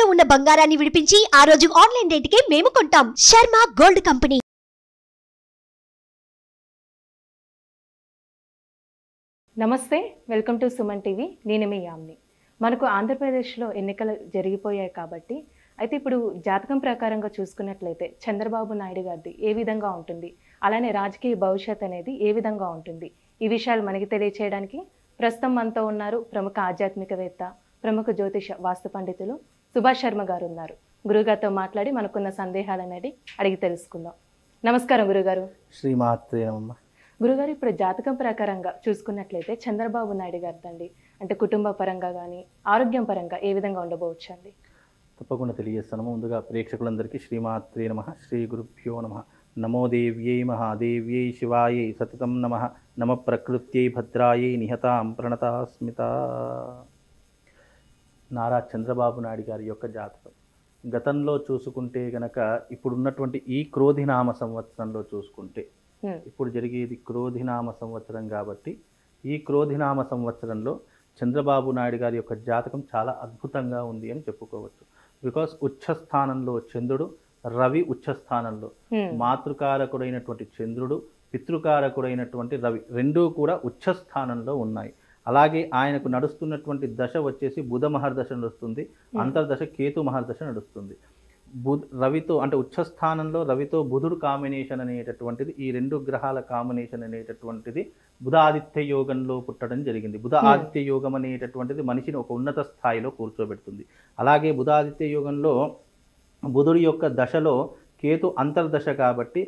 తాకట్టులో ఉన్న బంగారాన్ని విడిపించి ఆ రోజు ఆన్లైన్ రేటుకే మేము కొంటాం శర్మ గోల్డ్ కంపెనీ నమస్తే వెల్కమ్ టు సుమన్ టీవీ నేను మీ యామ్ని మనకు ఆంధ్రప్రదేశ్లో ఎన్నికలు జరిగిపోయాయి కాబట్టి అయితే ఇప్పుడు జాతకం ప్రకారంగా చూసుకున్నట్లయితే చంద్రబాబు నాయుడు గారిది ఏ విధంగా ఉంటుంది అలానే రాజకీయ భవిష్యత్ అనేది ఏ విధంగా ఉంటుంది ఈ విషయాలు మనకి తెలియచేయడానికి ప్రస్తుతం మనతో ఉన్నారు ప్రముఖ ఆధ్యాత్మికవేత్త ప్రముఖ జ్యోతిష వాస్తు పండితులు సుభాష్ శర్మ గారు ఉన్నారు గురుగారితో మాట్లాడి మనకున్న సందేహాలు అనేది అడిగి తెలుసుకుందాం నమస్కారం గురుగారు శ్రీమాత్రే నమమ్మ గురుగారు ఇప్పుడు జాతకం ప్రకారంగా చూసుకున్నట్లయితే చంద్రబాబు నాయుడు గారిదండి అంటే కుటుంబ పరంగా కానీ ఆరోగ్యం పరంగా ఏ విధంగా ఉండబోవచ్చు అండి తప్పకుండా తెలియజేస్తాను ముందుగా ప్రేక్షకులందరికీ శ్రీమాత్రే నమ శ్రీ గురుభ్యో నమ నమో దేవ్యై మహాదేవ్యై శివాయై సతతం నమ నమ ప్రకృత్యై భద్రాయై నిహతాం ప్రణతాస్మిత నారా చంద్రబాబు నాయుడు గారి యొక్క జాతకం గతంలో చూసుకుంటే గనక ఇప్పుడున్నటువంటి ఈ క్రోధినామ సంవత్సరంలో చూసుకుంటే హ్మ్. ఇప్పుడు జరిగేది క్రోధినామ సంవత్సరం కాబట్టి ఈ క్రోధినామ సంవత్సరంలో చంద్రబాబు నాయుడు గారి యొక్క జాతకం చాలా అద్భుతంగా ఉంది అని చెప్పుకోవచ్చు బికాస్ ఉచ్చస్థానంలో చంద్రుడు రవి ఉచ్చస్థానంలో హ్మ్. మాతృకారకుడైనటువంటి చంద్రుడు పితృకారకుడైనటువంటి రవి రెండూ కూడా ఉచ్చస్థానంలో ఉన్నాయి అలాగే ఆయనకు నడుస్తున్నటువంటి దశ వచ్చేసి బుధ మహర్దశ నడుస్తుంది అంతర్దశ కేతు మహర్దశ నడుస్తుంది బుధ్ రవితో అంటే ఉచ్చస్థానంలో రవితో బుధుడు కాంబినేషన్ అనేటటువంటిది ఈ రెండు గ్రహాల కాంబినేషన్ అనేటటువంటిది బుధాదిత్య యోగంలో పుట్టడం జరిగింది బుధ Hmm. ఆదిత్య యోగం అనేటటువంటిది మనిషిని ఒక ఉన్నత స్థాయిలో కూర్చోబెడుతుంది అలాగే బుధాదిత్య యోగంలో బుధుడి యొక్క దశలో కేతు అంతర్దశ కాబట్టి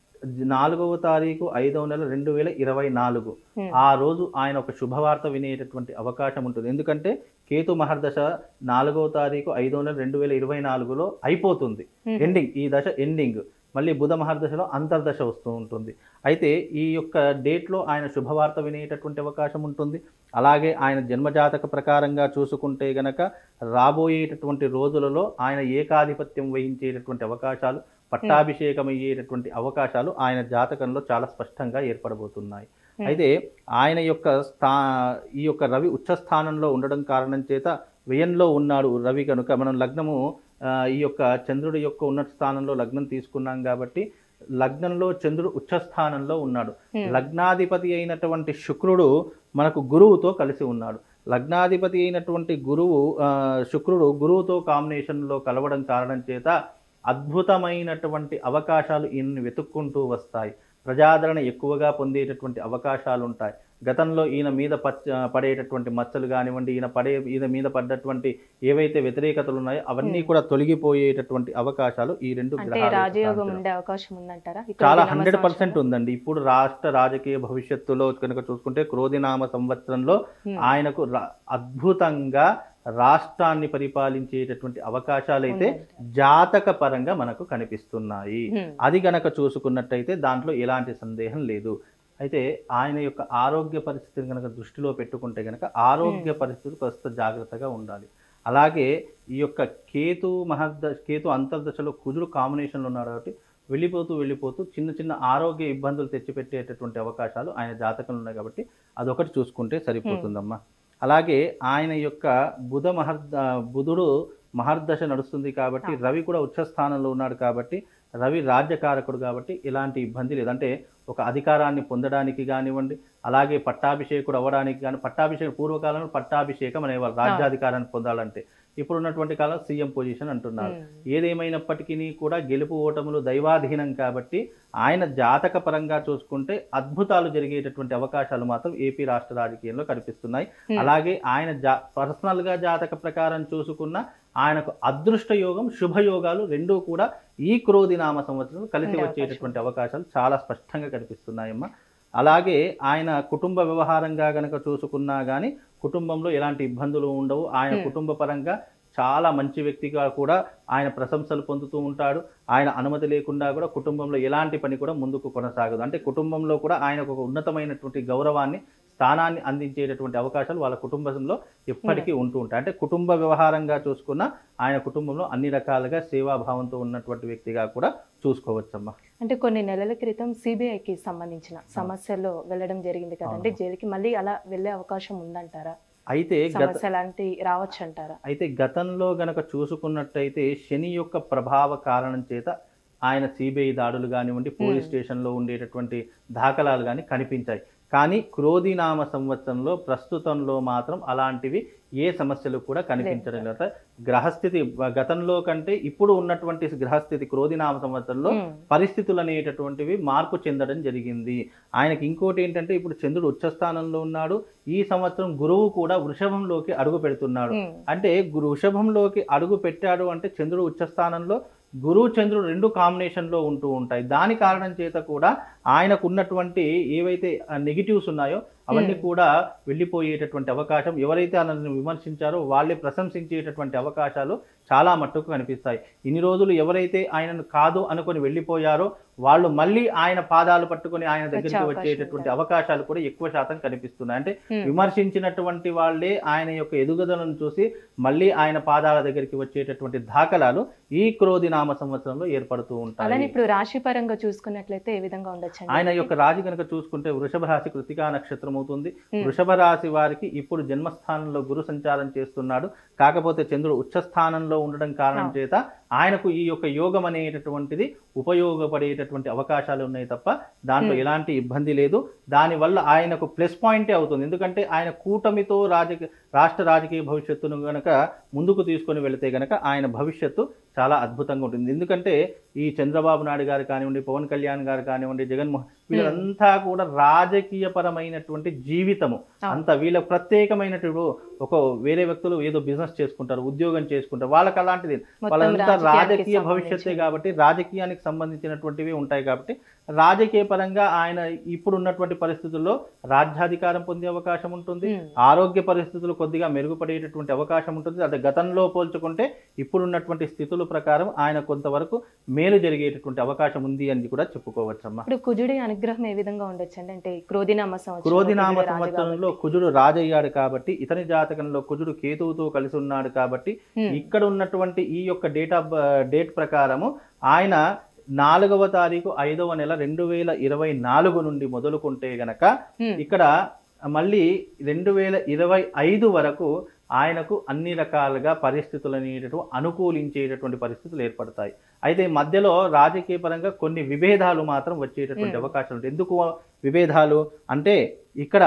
నాలుగవ తారీఖు ఐదవ నెల రెండు వేల ఇరవై నాలుగు హ్మ్. ఆ రోజు ఆయన ఒక శుభవార్త వినేటటువంటి అవకాశం ఉంటుంది ఎందుకంటే కేతు మహర్దశ నాలుగవ తారీఖు ఐదవ నెల రెండు వేల ఇరవై నాలుగులో అయిపోతుంది హ్మ్. ఎండింగ్ ఈ దశ ఎండింగ్ మళ్ళీ బుధ మహర్దశలో అంతర్దశ వస్తూ ఉంటుంది అయితే ఈ యొక్క డేట్లో ఆయన శుభవార్త వినేటటువంటి అవకాశం ఉంటుంది అలాగే ఆయన జన్మజాతక ప్రకారంగా చూసుకుంటే గనక రాబోయేటటువంటి రోజులలో ఆయన ఏకాధిపత్యం వహించేటటువంటి అవకాశాలు పట్టాభిషేకం అయ్యేటటువంటి అవకాశాలు ఆయన జాతకంలో చాలా స్పష్టంగా ఏర్పడబోతున్నాయి Hmm. అయితే ఆయన యొక్క స్థా ఈ యొక్క రవి ఉచ్చ స్థానంలో ఉండడం కారణం చేత వ్యయంలో ఉన్నాడు రవి కనుక మనం లగ్నము ఆ, ఈ యొక్క చంద్రుడి యొక్క ఉన్నత స్థానంలో లగ్నం తీసుకున్నాం కాబట్టి లగ్నంలో చంద్రుడు ఉచ్చ స్థానంలో ఉన్నాడు హ్మ్. లగ్నాధిపతి అయినటువంటి శుక్రుడు మనకు గురువుతో కలిసి ఉన్నాడు లగ్నాధిపతి అయినటువంటి గురువు ఆ, శుక్రుడు గురువుతో కాంబినేషన్లో కలవడం కారణం చేత అద్భుతమైనటువంటి అవకాశాలు ఈయన్ని వెతుక్కుంటూ వస్తాయి ప్రజాదరణ ఎక్కువగా పొందేటటువంటి అవకాశాలు ఉంటాయి గతంలో ఈయన మీద పచ్చ పడేటటువంటి మచ్చలు కానివ్వండి ఈయన పడే ఈయన మీద పడ్డటువంటి ఏవైతే వ్యతిరేకతలు ఉన్నాయో అవన్నీ Hmm. కూడా తొలగిపోయేటటువంటి అవకాశాలు ఈ రెండు అంటే గ్రహాల యొక్క రాజయోగం కాంతిలో. ఉండే అవకాశం ఉందంటారా ఈ చాలా క్రోధినామ హండ్రెడ్ పర్సెంట్ సంవత్సరంలో? ఉందండి ఇప్పుడు రాష్ట్ర రాజకీయ భవిష్యత్తులో కనుక చూసుకుంటే క్రోధినామ సంవత్సరంలో హ్మ్. ఆయనకు రా- అద్భుతంగా రాష్ట్రాన్ని పరిపాలించేటటువంటి అవకాశాలు అయితే ఉందంట. జాతక పరంగా మనకు కనిపిస్తున్నాయి హ్మ్. అది గనక చూసుకున్నట్టయితే దాంట్లో ఎలాంటి సందేహం లేదు అయితే ఆయన యొక్క ఆరోగ్య పరిస్థితిని కనుక దృష్టిలో పెట్టుకుంటే కనుక ఆరోగ్య పరిస్థితి కాస్త జాగ్రత్తగా ఉండాలి అలాగే ఈ యొక్క కేతు మహర్ద కేతు అంతర్దశలో కుజుడు కాంబినేషన్లో ఉన్నాడు కాబట్టి వెళ్ళిపోతూ వెళ్ళిపోతూ చిన్న చిన్న ఆరోగ్య ఇబ్బందులు తెచ్చిపెట్టేటటువంటి అవకాశాలు ఆయన జాతకంలో ఉన్నాయి కాబట్టి అదొకటి చూసుకుంటే సరిపోతుందమ్మా అలాగే ఆయన యొక్క బుధ మహర్ద బుధుడు మహర్దశ నడుస్తుంది కాబట్టి ఆ. రవి కూడా ఉచ్చ స్థానంలో ఉన్నాడు కాబట్టి రవి రాజ్యకారకుడు కాబట్టి ఎలాంటి ఇబ్బంది లేదు అంటే ఒక అధికారాన్ని పొందడానికి కానివ్వండి అలాగే పట్టాభిషేకుడు అవ్వడానికి కానీ పట్టాభిషేకం పూర్వకాలంలో పట్టాభిషేకం అనేవాళ్ళు రాజ్యాధికారాన్ని పొందాలంటే ఇప్పుడు ఉన్నటువంటి కాలం సీఎం పొజిషన్ అంటున్నారు హ్మ్. ఏదేమైనప్పటికీ కూడా గెలుపు ఓటములు దైవాధీనం కాబట్టి ఆయన జాతక పరంగా చూసుకుంటే అద్భుతాలు జరిగేటటువంటి అవకాశాలు మాత్రం ఏపీ రాష్ట్ర రాజకీయంలో కనిపిస్తున్నాయి Hmm. అలాగే ఆయన జా పర్సనల్గా జాతక ప్రకారం చూసుకున్న ఆయనకు అదృష్ట యోగం శుభయోగాలు రెండూ కూడా ఈ క్రోధి నామ సంవత్సరం కలిసి ఉండే వచ్చేటటువంటి అవకాశాలు చాలా స్పష్టంగా కనిపిస్తున్నాయమ్మా అలాగే ఆయన కుటుంబ వ్యవహారంగా గనక చూసుకున్నా కానీ కుటుంబంలో ఎలాంటి ఇబ్బందులు ఉండవు ఆయన Hmm. కుటుంబ పరంగా చాలా మంచి వ్యక్తిగా కూడా ఆయన ప్రశంసలు పొందుతూ ఉంటాడు ఆయన అనుమతి లేకుండా కూడా కుటుంబంలో ఎలాంటి పని కూడా ముందుకు కొనసాగదు అంటే కుటుంబంలో కూడా ఆయనకు ఒక ఉన్నతమైనటువంటి గౌరవాన్ని స్థానాన్ని అందించేటటువంటి అవకాశాలు వాళ్ళ కుటుంబంలో ఎప్పటికీ ఉంటూ ఉంటాయి అంటే కుటుంబ వ్యవహారంగా చూసుకున్న ఆయన కుటుంబంలో అన్ని రకాలుగా సేవాభావంతో ఉన్నటువంటి వ్యక్తిగా కూడా చూసుకోవచ్చమ్మా అంటే కొన్ని నెలల క్రితం సిబిఐకి సంబంధించిన సమస్యల్లో వెళ్ళడం జరిగింది కదండి అవును. జైలుకి మళ్ళీ అలా వెళ్ళే అవకాశం ఉందంటారా అయితే గత సమస్య లాంటి రావచ్చు అంటారా అయితే గతంలో గనక చూసుకున్నట్టయితే శని యొక్క ప్రభావ కారణం చేత ఆయన సిబిఐ దాడులు కానివ్వండి పోలీస్ Hmm. స్టేషన్లో ఉండేటటువంటి దాఖలాలు కానీ కనిపించాయి కానీ క్రోధినామ సంవత్సరంలో ప్రస్తుతంలో మాత్రం అలాంటివి ఏ సమస్యలు కూడా కనిపించడం లేదు గ్రహస్థితి గతంలో కంటే ఇప్పుడు ఉన్నటువంటి గ్రహస్థితి క్రోధినామ సంవత్సరంలో ఉమ్, పరిస్థితులు అనేటటువంటివి మార్పు చెందడం జరిగింది ఆయనకి ఇంకోటి ఏంటంటే ఇప్పుడు చంద్రుడు ఉచ్చస్థానంలో ఉన్నాడు ఈ సంవత్సరం గురువు కూడా వృషభంలోకి అడుగు పెడుతున్నాడు ఉమ్, అంటే గురు వృషభంలోకి అడుగు పెట్టాడు అంటే చంద్రుడు ఉచ్చస్థానంలో గురువు చంద్రుడు రెండు కాంబినేషన్లో ఉంటూ ఉంటాయి దాని కారణం చేత కూడా ఆయనకు ఉన్నటువంటి ఏవైతే నెగిటివ్స్ ఉన్నాయో అవన్నీ Hmm. కూడా వెళ్ళిపోయేటటువంటి అవకాశం ఎవరైతే ఆయనను విమర్శించారో వాళ్ళే ప్రశంసించేటటువంటి అవకాశాలు చాలా మట్టుకు కనిపిస్తాయి ఇన్ని రోజులు ఎవరైతే ఆయనను కాదు అనుకొని వెళ్ళిపోయారో వాళ్ళు మళ్ళీ ఆయన పాదాలు పట్టుకొని ఆయన దగ్గరికి అవకాశం వచ్చేటటువంటి ఉంటుంది. అవకాశాలు కూడా ఎక్కువ శాతం కనిపిస్తున్నాయి అంటే ఉమ్. విమర్శించినటువంటి వాళ్ళే ఆయన యొక్క ఎదుగుదలను చూసి మళ్ళీ ఆయన పాదాల దగ్గరికి వచ్చేటటువంటి దాఖలాలు ఈ క్రోధి నామ సంవత్సరంలో ఏర్పడుతూ అలానే ఉంటాయి ఇప్పుడు రాశి పరంగా చూసుకున్నట్లయితే ఏ విధంగా ఉండొచ్చు ఆయన యొక్క రాశి కనుక చూసుకుంటే వృషభ రాశి కృతికా నక్షత్రం అవుతుంది Hmm. వృషభ రాశి వారికి ఇప్పుడు జన్మస్థానంలో గురు సంచారం చేస్తున్నాడు కాకపోతే చంద్రుడు ఉచ్చ స్థానంలో ఉండడం కారణం అవును. చేత ఆయనకు ఈ యొక్క యోగం అనేటటువంటిది ఉపయోగపడేటటువంటి అవకాశాలు ఉన్నాయి తప్ప దాంట్లో Hmm. ఎలాంటి ఇబ్బంది లేదు దానివల్ల ఆయనకు ప్లస్ పాయింటే అవుతుంది ఎందుకంటే ఆయన కూటమితో రాజకీయ రాష్ట్ర రాజకీయ భవిష్యత్తును గనక ముందుకు తీసుకొని వెళితే గనక ఆయన భవిష్యత్తు చాలా అద్భుతంగా ఉంటుంది ఎందుకంటే ఈ చంద్రబాబు నాయుడు గారు కానివ్వండి పవన్ కళ్యాణ్ గారు కానివ్వండి జగన్మోహన్ వీళ్ళంతా కూడా రాజకీయ పరమైనటువంటి జీవితము అవును. అంత వీళ్ళ ప్రత్యేకమైనటువంటి ఒక వేరే వ్యక్తులు ఏదో బిజినెస్ చేసుకుంటారు ఉద్యోగం చేసుకుంటారు వాళ్ళకి అలాంటిది మొత్తం వాళ్ళంతా రాజకీయానికి రాజకీయ భవిష్యత్తే సంబంధించి. కాబట్టి రాజకీయానికి సంబంధించినటువంటివి ఉంటాయి కాబట్టి రాజకీయ పరంగా ఆయన ఇప్పుడు ఉన్నటువంటి పరిస్థితుల్లో రాజ్యాధికారం పొందే అవకాశం ఉంటుంది ఉమ్, ఆరోగ్య పరిస్థితులు కొద్దిగా మెరుగుపడేటటువంటి అవకాశం ఉంటుంది అదే గతంలో పోల్చుకుంటే ఇప్పుడున్నటువంటి స్థితుల ప్రకారం ఆయన కొంతవరకు మేలు జరిగేటటువంటి అవకాశం ఉంది అని కూడా చెప్పుకోవచ్చమ్మా ఇప్పుడు కుజుడి అనుగ్రహం ఏ విధంగా ఉండొచ్చు అండి అంటే క్రోధినామ సంవత్సరం క్రోధినామ కుజుడు రాజు సంవత్సరంలో కాబట్టి. కుజుడు రాజయ్యాడు కాబట్టి ఇతని జాతకంలో కుజుడు కేతువుతో కలిసి ఉన్నాడు కాబట్టి ఉమ్, ఇక్కడ ఉన్నటువంటి ఈ యొక్క డేట్ ఆఫ్ డేట్ ప్రకారము ఆయన నాలుగవ తారీఖు ఐదవ నెల రెండు వేల ఇరవై నాలుగు నుండి మొదలుకుంటే గనక ఉమ్, ఇక్కడ మళ్ళీ రెండు వేల ఇరవై ఐదు వరకు ఆయనకు అన్ని రకాలుగా పరిస్థితులు అనేటటు అనుకూలించేటటువంటి పరిస్థితులు ఏర్పడతాయి అయితే మధ్యలో రాజకీయ పరంగా కొన్ని విభేదాలు మాత్రం వచ్చేటటువంటి Hmm. అవకాశం ఉంటుంది ఎందుకు విభేదాలు అంటే ఇక్కడ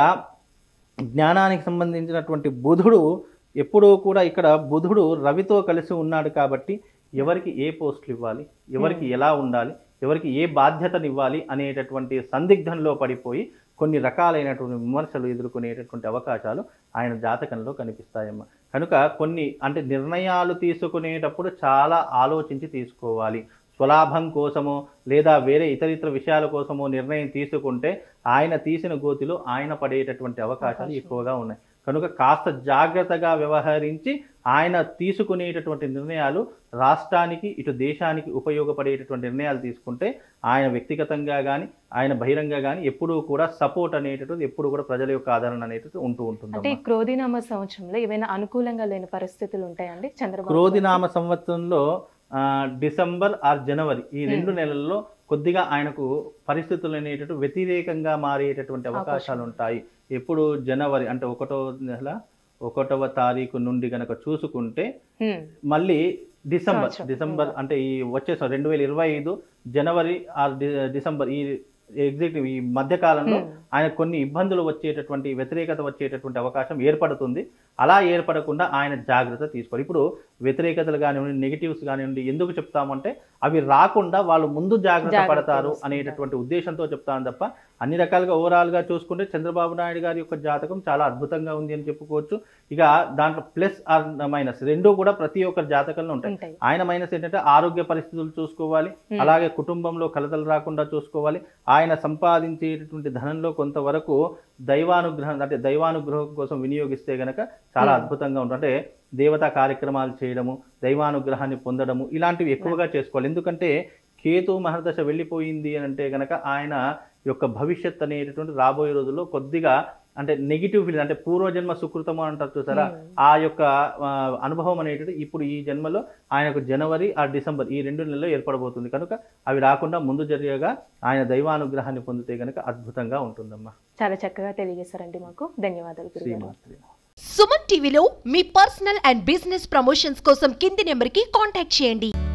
జ్ఞానానికి సంబంధించినటువంటి బుధుడు ఎప్పుడూ కూడా ఇక్కడ బుధుడు రవితో కలిసి ఉన్నాడు కాబట్టి ఎవరికి ఏ పోస్టులు ఇవ్వాలి ఎవరికి ఎలా ఉండాలి ఎవరికి ఏ బాధ్యతను ఇవ్వాలి అనేటటువంటి సందిగ్ధంలో పడిపోయి కొన్ని రకాలైనటువంటి విమర్శలు ఎదుర్కొనేటటువంటి అవకాశాలు ఆయన జాతకంలో కనిపిస్తాయమ్మ కనుక కొన్ని అంటే నిర్ణయాలు తీసుకునేటప్పుడు చాలా ఆలోచించి తీసుకోవాలి స్వలాభం కోసమో లేదా వేరే ఇతర ఇతర విషయాల కోసమో నిర్ణయం తీసుకుంటే ఆయన తీసిన గోతిలో ఆయన పడేటటువంటి అవకాశాలు అవకాశం. ఎక్కువగా ఉన్నాయి కనుక కాస్త జాగ్రత్తగా వ్యవహరించి ఆయన తీసుకునేటటువంటి నిర్ణయాలు రాష్ట్రానికి ఇటు దేశానికి ఉపయోగపడేటటువంటి నిర్ణయాలు తీసుకుంటే ఆయన వ్యక్తిగతంగా కానీ ఆయన బహిరంగ కానీ ఎప్పుడూ కూడా సపోర్ట్ అనేటటువంటి ఎప్పుడు కూడా ప్రజల యొక్క ఆదరణ అనేటటువంటి ఉంటూ అంటే ఉంటుంది ఈ క్రోధినామ సంవత్సరంలో ఏమైనా అనుకూలంగా లేని పరిస్థితులు ఉంటాయండి చంద్రబాబు క్రోధినామ సంవత్సరంలో ఆ, డిసెంబర్ ఆర్ జనవరి ఈ రెండు Hmm. నెలల్లో కొద్దిగా ఆయనకు పరిస్థితులు అనేటట్టు వ్యతిరేకంగా మారేటటువంటి అవకాశాలు అవకాశం. ఉంటాయి ఎప్పుడు జనవరి అంటే ఒకటో నెల ఒకటవ తారీఖు నుండి గనక చూసుకుంటే ఉమ్, మళ్ళీ డిసెంబర్ సంవత్సరం. డిసెంబర్ అంటే ఈ వచ్చే సం- రెండు వేల ఇరవై ఐదు జనవరి ఆర్ డి- డిసెంబర్ ఈ ఎగ్జిక్టివ్ ఈ మధ్య కాలంలో ఉమ్, ఆయన కొన్ని ఇబ్బందులు వచ్చేటటువంటి వ్యతిరేకత వచ్చేటటువంటి అవకాశం ఏర్పడుతుంది అలా ఏర్పడకుండా ఆయన జాగ్రత్త తీసుకోవాలి ఇప్పుడు వ్యతిరేకతలు కానివ్వండి నెగిటివ్స్ కానివ్వండి ఎందుకు చెప్తామంటే అవి రాకుండా వాళ్ళు ముందు జాగ్రత్త జాగ్రత్త పడతారు తీసుకుంటారు. అనేటటువంటి ఉద్దేశంతో చెప్తాను తప్ప అన్ని రకాలుగా ఓవరాల్ గా చూసుకుంటే చంద్రబాబు నాయుడు గారి యొక్క జాతకం చాలా అద్భుతంగా ఉంది అని చెప్పుకోవచ్చు ఇక దాంట్లో ప్లస్ ఆర్ మైనస్ రెండు కూడా ప్రతి ఒక్కరి జాతకంలో ఉంటాయి ఉంటాయి ఆయన మైనస్ ఏంటంటే ఆరోగ్య పరిస్థితులు చూసుకోవాలి ఉమ్, అలాగే కుటుంబంలో కలతలు రాకుండా చూసుకోవాలి ఆయన సంపాదించేటటువంటి ధనంలో కొంతవరకు దైవానుగ్రహం అంటే దైవానుగ్రహం కోసం వినియోగిస్తే గనక చాలా Hmm. అద్భుతంగా ఉంటుంది అంటే దేవతా కార్యక్రమాలు చేయడము దైవానుగ్రహాన్ని పొందడము ఇలాంటివి ఎక్కువగా చేసుకోవాలి ఎందుకంటే కేతు మహర్దశ వెళ్ళిపోయింది అని అంటే గనక ఆయన యొక్క భవిష్యత్ అనేటటువంటి రాబోయే రోజుల్లో కొద్దిగా అంటే నెగిటివ్ ఫీలింగ్ అంటే పూర్వజన్మ సుకృతము అంటారు చూసారా ఉమ్, ఆ యొక్క ఆ, అనుభవం అనేటిది ఇప్పుడు ఈ జన్మలో ఆయనకు జనవరి ఆ డిసెంబర్ ఈ రెండు నెలల్లో ఏర్పడబోతుంది కనుక అవి రాకుండా ముందు జరిగేగా ఆయన దైవానుగ్రహాన్ని పొందితే గనుక అద్భుతంగా ఉంటుందమ్మా చాలా చక్కగా తెలియజేశారండి మాకు ధన్యవాదాలు గురుగారు శ్రీమాత్రి సుమన్ టీవీలో మీ పర్సనల్ అండ్ బిజినెస్ ప్రమోషన్స్ కోసం కింది నెంబర్కి కాంటాక్ట్ చేయండి